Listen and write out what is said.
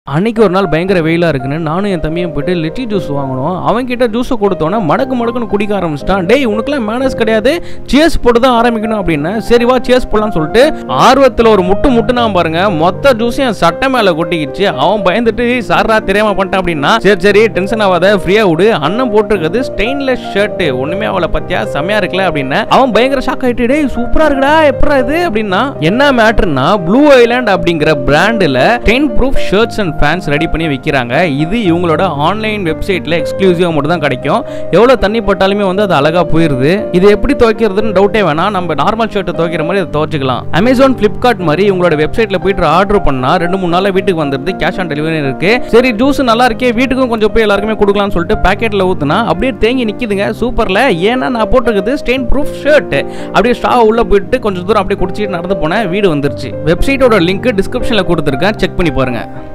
அன்னைக்கு ஒரு நாள் பயங்கர வெயிலா இருக்குன்னு நானும் என் தம்பியும் போயிட்டு லிட்டி ஜூஸ் வாங்கணும் அவன் கிட்ட ஜூஸை கொடுத்தோன்னே மடக்கு மடக்குன்னு குடிக்க ஆரம்பிச்சிட்டான் டேய் உனக்குலாம் மேனஸ் கிடையாது சேஸ் போட்டு தான் ஆரம்பிக்கணும் அப்படின்னு சரி வா சேஸ் போடலாம்னு சொல்லிட்டு ஆர்வத்தில் ஒரு முட்டு முட்டுனா பாருங்க மொத்த ஜூஸையும் என் சட்டை மேல கொட்டிக்கிச்சு அவன் பயந்துட்டு சாரா தெரியாம பண்ணிட்டான் அப்படின்னா சரி சரி டென்ஷன் ஆகாத ஃப்ரீயா விடு அண்ணன் போட்டிருக்கிறது ஸ்டெயின்லெஸ் ஷர்ட் ஒண்ணுமே அவளை பத்தியா செமையா இருக்குல்ல அப்படின்னு அவன் பயங்கர ஷாக் ஆயிட்டு டேய் சூப்பரா இருக்குடா எப்படா இது அப்படின்னா என்ன மேட்டர்னா ப்ளூ ஐலாண்ட் அப்படிங்கிற பிராண்டில் ten proof shirts and pants ready பண்ணி விற்கிறாங்க இது இவங்களோட ஆன்லைன் வெப்சைட்ல எக்ஸ்க்ளூசிவா மட்டும் தான் கிடைக்கும் எவ்வளவு தண்ணி பட்டாலுமே வந்து அது அழகா போயிருது இது எப்படி துவைக்கிறதுன்னு டவுட்டே வேணாம் நம்ம நார்மல் ஷர்ட்டை துவைக்கிற மாதிரி அதை துவைச்சிக்கலாம் அமேசான் பிளிப்கார்ட் மாதிரி உங்களோட வெப்சைட்ல போயிட்டு ஆர்டர் பண்ணா ரெண்டு மூணு நாள்ல வீட்டுக்கு வந்துருது கேஷ் ஆன் டெலிவரி இருக்கு சரி ஜூஸ் நல்லா இருக்கே வீட்டுக்கும் கொஞ்சம் போய் எல்லாருக்குமே கொடுக்கலாம்னு சொல்லிட்டு பேக்கெட்ல ஊத்துனா அப்படியே தேங்கி நிக்குதுங்க சூப்பர்ல ஏன்னா நான் போட்டிருக்குது ஸ்டெயின் ப்ரூஃப் ஷர்ட் அப்படியே ஸ்டா உள்ள போயிட்டு கொஞ்சம் தூரம் அப்படியே குடிச்சிட்டு நடந்து போனேன் வீடு வந்துருச்சு வெப்சைட்டோட லிங்க் டிஸ்கிரிப்ஷன்ல கொடுத்துருக்கேன் செக் பண்ணி பாருங்க